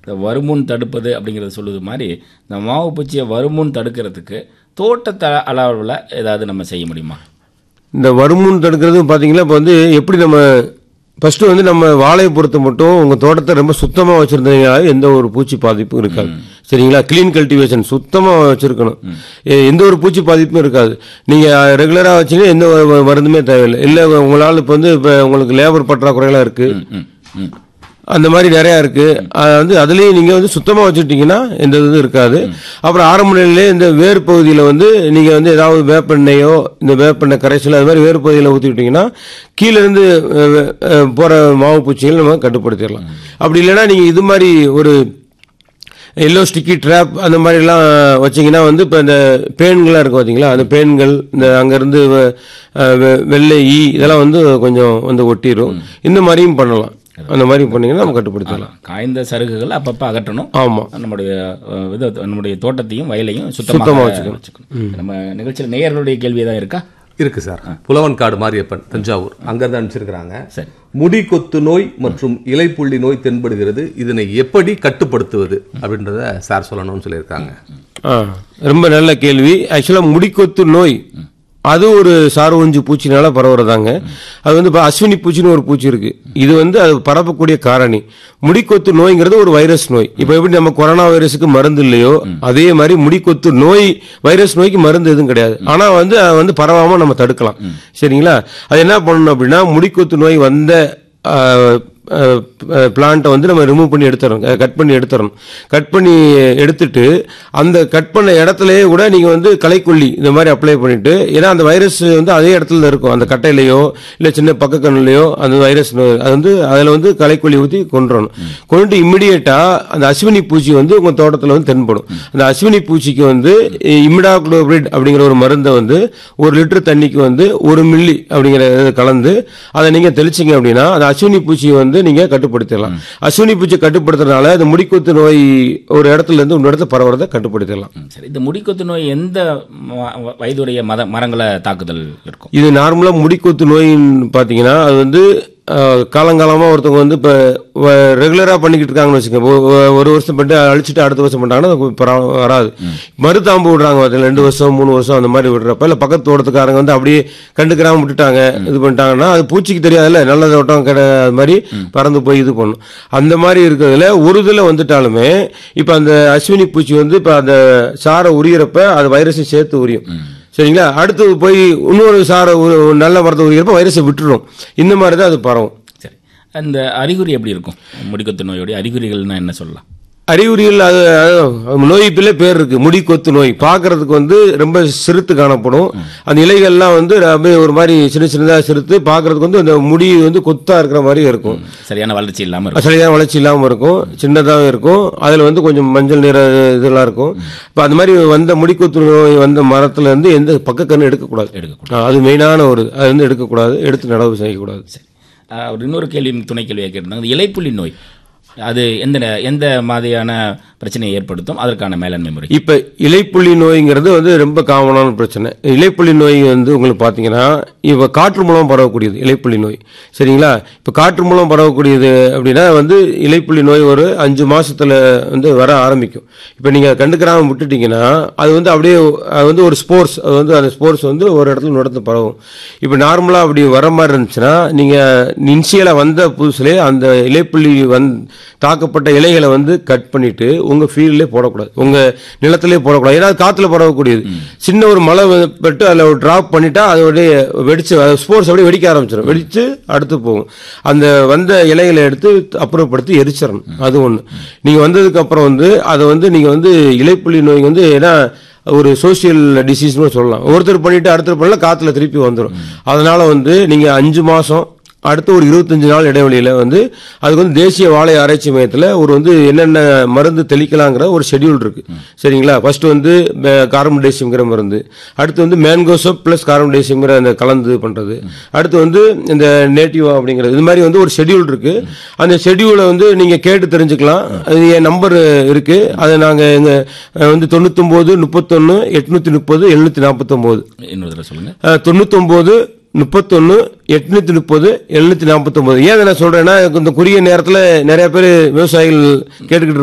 இந்த வருமுன் தடுப்பது அப்படிங்கிறது சொல்லுது மாதிரி இந்த மாவு பூச்சியை வருமுன் தடுக்கிறதுக்கு தோட்டத்தை அளவில் ஏதாவது நம்ம செய்ய முடியுமா இந்த வருமுன் தடுக்கிறது பார்த்தீங்கன்னா இப்போ வந்து எப்படி நம்ம ஃபர்ஸ்ட் வந்து நம்ம வாழையை பொறுத்த மட்டும் உங்கள் தோட்டத்தை ரொம்ப சுத்தமாக வச்சுருந்தீங்கன்னா எந்த ஒரு பூச்சி பாதிப்பும் இருக்காது சரிங்களா க்ளீன் கல்டிவேஷன் சுத்தமாக வச்சுருக்கணும் எந்த ஒரு பூச்சி பாதிப்பும் இருக்காது நீங்கள் ரெகுலராக வச்சீங்கன்னா எந்த ஒரு மருந்துமே தேவையில்லை இல்லை உங்களால் இப்போ வந்து இப்போ உங்களுக்கு லேபர் பற்றாக்குறையெல்லாம் இருக்குது ம் ம் அந்த மாதிரி நிறையா இருக்கு அது வந்து அதுலேயும் நீங்கள் வந்து சுத்தமாக வச்சுட்டீங்கன்னா எந்த இதுவும் இருக்காது அப்புறம் ஆரம்ப நிலையிலே இந்த வேர் பகுதியில் வந்து நீங்கள் வந்து ஏதாவது வேப்பெண்ணெயோ இந்த வேப்பெண்ணெய் கரைசல் அது மாதிரி வேர் பகுதியில் ஊற்றிக்கிட்டிங்கன்னா கீழே இருந்து போகிற மாவு பூச்சிகள் நம்ம கட்டுப்படுத்திடலாம் அப்படி இல்லைன்னா நீங்கள் இது மாதிரி ஒரு எல்லோ ஸ்டிக்கி ட்ராப் அந்த மாதிரிலாம் வச்சிங்கன்னா வந்து இப்போ இந்த பேன்கள்லாம் இருக்கும் பார்த்தீங்களா அந்த பேன்கள் இந்த அங்கேருந்து வெள்ளை ஈ இதெல்லாம் வந்து கொஞ்சம் வந்து ஒட்டிடும் இந்த மாதிரியும் பண்ணலாம் அந்த மாதிரி பண்ணீங்கன்னா நம்ம கட்டுப்படுத்தலாம் காய்ந்த சருகுகள் அப்பப்போ அகற்றணும் ஆமாம் நம்முடைய அஹ், இது நம்முடைய தோட்டத்தையும் வயலையும் சுத்தமா சுத்தமாக வச்சுக்கணும். வச்சுக்கணும் நம்ம நிகழ்ச்சியில் நேயர்களுடைய கேள்வி ஏதாவது இருக்கா இருக்கு சார் புலவன்காடு மாரியப்பன் தஞ்சாவூர் அங்கிருந்து அனுப்பிச்சிருக்கிறாங்க சரி முடி கொத்து நோய் மற்றும் இலைப்புள்ளி நோய் தென்படுகிறது இதனை எப்படி கட்டுப்படுத்துவது அப்படின்றத சார் சொல்லணும்னு சொல்லியிருக்காங்க ஆ ரொம்ப நல்ல கேள்வி ஆக்சுவலாக முடிக்கொத்து நோய் அது ஒரு சார்வஞ்சு பூச்சினால பரவுறதாங்க அது வந்து இப்போ அஸ்வினி பூச்சின்னு ஒரு பூச்சி இருக்கு இது வந்து அது பரப்பக்கூடிய காரணி முடிக்கொத்து நோய்ங்கிறது ஒரு வைரஸ் நோய் இப்போ எப்படி நம்ம கொரோனா வைரஸுக்கு மருந்து இல்லையோ அதே மாதிரி முடிக்கொத்து நோய் வைரஸ் நோய்க்கு மருந்து எதுவும் கிடையாது ஆனா வந்து அது வந்து பரவாம நம்ம தடுக்கலாம் சரிங்களா அது என்ன பண்ணணும் அப்படின்னா முடிக்கொத்து நோய் வந்த பிளான்ட்டை வந்து நம்ம ரிமூவ் பண்ணி எடுத்துறோம் கட் பண்ணி எடுத்துறோம் கட் பண்ணி எடுத்துட்டு அந்த கட் பண்ண இடத்துலயே கூட நீங்கள் வந்து களைக்கொல்லி இந்த மாதிரி அப்ளை பண்ணிட்டு ஏன்னா அந்த வைரஸ் வந்து அதே இடத்துல இருக்கும் அந்த கட்டையிலையோ இல்லை சின்ன பக்கக்கண்ணுலையோ அந்த வைரஸ் நோய் அது வந்து அதில் வந்து களைக்கொல்லி ஊற்றி கொண்டுறணும் கொண்டு இம்மிடியேட்டாக அந்த அஸ்வினி பூச்சி வந்து உங்கள் தோட்டத்தில் வந்து தென்படும் அந்த அஸ்வினி பூச்சிக்கு வந்து இமிடாக்ளோபிரிட் அப்படிங்கிற ஒரு மருந்தை வந்து ஒரு லிட்டர் தண்ணிக்கு வந்து ஒரு மில்லி அப்படிங்கிற இது கலந்து அதை நீங்கள் தெளிச்சிங்க அப்படின்னா அந்த அஸ்வினி பூச்சியை வந்து நீங்கள் கட்டுப்படுத்திடலாம் அஸ்வினி பூச்சி கட்டுப்படுத்துறதுனால அந்த முடிக்குத்து நோய் ஒரு இடத்துல இருந்து இன்னொரு இடத்துல பரவுறதை கட்டுப்படுத்திடலாம் ம், சரி இந்த முடிக்கொத்து நோய் எந்த ம- வயதுடைய மத மரங்களை தாக்குதல் இருக்கும் இது நார்மலாக முடிக்குத்து நோயின்னு பார்த்தீங்கன்னா அது வந்து அஹ், காலங்காலமா ஒருத்தவங்க வந்து இப்போ ரெகுலராக பண்ணிக்கிட்டு இருக்காங்கன்னு வச்சுக்கோங்க ஒ- ஒ- ஒரு வருஷம் பண்ணிட்டு அழிச்சிட்டு அடுத்த வருஷம் பண்ணிட்டாங்கன்னா அது பரவ- வராது மறுதாம்பு விடுறாங்க பார்த்தீங்களா, ரெண்டு வருஷம் மூணு வருஷம் அந்த மாதிரி விடுறப்ப இல்லை பக்கத்து தோட்டத்துக்காரங்க வந்து அப்படியே கண்டுக்கிறாம விட்டுட்டாங்க இது பண்ணிட்டாங்கன்னா அது பூச்சிக்கு தெரியாதுல்ல நல்ல தோட்டம் கிடை அது மாதிரி பறந்து போய் இது பண்ணும் அந்த மாதிரி இருக்கிறதுல ஒரு இதில் வந்துட்டாலுமே இப்போ அந்த அஸ்வினி பூச்சி வந்து இப்போ அந்த சாரை உரியறப்ப அது வைரஸை சேர்த்து உரியும் சரிங்களா அடுத்து போய் இன்னொரு சாரை உ- நல்ல மரத்தை உரியறப்ப வைரஸை விட்டுரும் இந்த மாதிரி தான் அது பரவும் சரி அந்த அறிகுறி எப்படி இருக்கும் முடிக்கொத்து நோயுடைய அறிகுறிகள்னா என்ன சொல்லலாம் அறிகுறிகள் அது அது நோய்ப்பிலே பேர் இருக்கு முடி கொத்து நோய் பார்க்கறதுக்கு வந்து ரொம்ப சிறுத்து காணப்படும் அந்த இலைகள்லாம் வந்து அப்படியே ஒரு மாதிரி சின்ன சின்னதாக சிறுத்து பார்க்கறதுக்கு வந்து அந்த முடி வந்து கொத்தா இருக்கிற மாதிரி இருக்கும் சரியான வளர்ச்சி இல்லாமல் இருக்கும் சரியான வளர்ச்சி இல்லாமல் இருக்கும் சின்னதாகவும் இருக்கும் அதில் வந்து கொஞ்சம் மஞ்சள் நிற இதெல்லாம் இருக்கும் இப்போ அந்த மாதிரி வந்த முடிக்குத்து நோய் வந்த மரத்துல இருந்து எந்த பக்கக்கன்று எடுக்கக்கூடாது எடுக்கக்கூடாது ஆ, அது மெயினான ஒரு அது வந்து எடுக்கக்கூடாது எடுத்து நடவு செய்யக்கூடாது சரி ஆஹ், ஒரு இன்னொரு கேள்வி துணை கேள்வியாக கேட்டிருந்தாங்க இந்த இலைப்புள்ளி நோய் அது எந்த நே- எந்த மாதிரியான பிரச்சனையை ஏற்படுத்தும் அதற்கான மேலாண்மை முறை இப்போ இலைப்புள்ளி நோய்ங்கிறது வந்து ரொம்ப காமனான பிரச்சனை இலைப்புள்ளி நோய் வந்து உங்களுக்கு பார்த்தீங்கன்னா இப்போ காற்று மூலம் பரவக்கூடியது இலைப்புள்ளி நோய் சரிங்களா இப்போ காற்று மூலம் பரவக்கூடியது அப்படின்னா வந்து இலைப்புள்ளி நோய் ஒரு அஞ்சு மாசத்துல வந்து வர ஆரம்பிக்கும் இப்போ நீங்கள் கண்டுக்கிறாம விட்டுட்டீங்கன்னா அது வந்து அப்படியே அது வந்து ஒரு ஸ்போர்ட்ஸ் அது வந்து அந்த ஸ்போர்ட்ஸ் வந்து ஒரு இடத்துல இன்னொரு இடத்துல பரவும் இப்போ நார்மலாக அப்படி வர மாதிரி இருந்துச்சுன்னா நீங்கள் இன்சியலாக வந்த புதுசுலேயே அந்த இலைப்புள்ளி வந் தாக்கப்பட்ட இலைகளை வந்து கட் பண்ணிட்டு உங்க ஃபீல்ட்லேயே போடக்கூடாது உங்க நிலத்திலே போடக்கூடாது ஏன்னா அது காத்துல பரவக்கூடியது சின்ன ஒரு மழை வந்து பட்டு அதில் ஒரு டிராப் பண்ணிட்டா அதோடைய வெடிச்சு ஸ்போர்ட்ஸ் அப்படியே வெடிக்க ஆரம்பிச்சிடும் வெடிச்சு அடுத்து போகும் அந்த வந்த இலைகளை எடுத்து அப்புறப்படுத்தி எரிச்சிடணும் அது ஒன்று நீங்க வந்ததுக்கு அப்புறம் வந்து அதை வந்து நீங்க வந்து இலைப்புள்ளி நோய் வந்து ஏன்னா ஒரு சோஷியல் டிசீஸ்னு சொல்லலாம் ஒருத்தர் பண்ணிட்டு அடுத்தர் பண்ணல காத்துல திருப்பி வந்துடும் அதனால வந்து நீங்க அஞ்சு மாசம் அடுத்து ஒரு இருபத்தஞ்சு நாள் இடைவெளியில் வந்து அதுக்கு வந்து தேசிய வாழை ஆராய்ச்சி மையத்தில் ஒரு வந்து என்னென்ன மருந்து தெளிக்கலாங்கிற ஒரு ஷெட்யூல் இருக்கு சரிங்களா ஃபர்ஸ்ட் வந்து கார்பன் டேசியம்ங்கிற மருந்து அடுத்து வந்து மேன்கோசோப் ப்ளஸ் கார்பன் டேசியம்ங்கிற அந்த கலந்து பண்ணுறது அடுத்து வந்து இந்த நேட்டிவா அப்படிங்கிறது இது மாதிரி வந்து ஒரு ஷெட்யூல் இருக்கு அந்த ஷெட்யூலை வந்து நீங்கள் கேட்டு தெரிஞ்சுக்கலாம் அது என் நம்பர் இருக்கு அதை நாங்கள் எங்கள் வந்து தொண்ணூத்தொம்போது முப்பத்தொன்று எட்நூற்றி முப்பது எழுநூற்றி நாற்பத்தொம்போது இன்னொரு தடவை சொல்லுங்க அஹ், தொண்ணூத்தொம்போது முப்பத்தொன்று எட்நூத்தி முப்பது எழுநூத்தி நாற்பத்தொம்போது ஏன் இதை நான் சொல்றேன்னா இந்த குறுகிய நேரத்தில் நிறைய பேர் விவசாயிகள் கேட்டுக்கிட்டு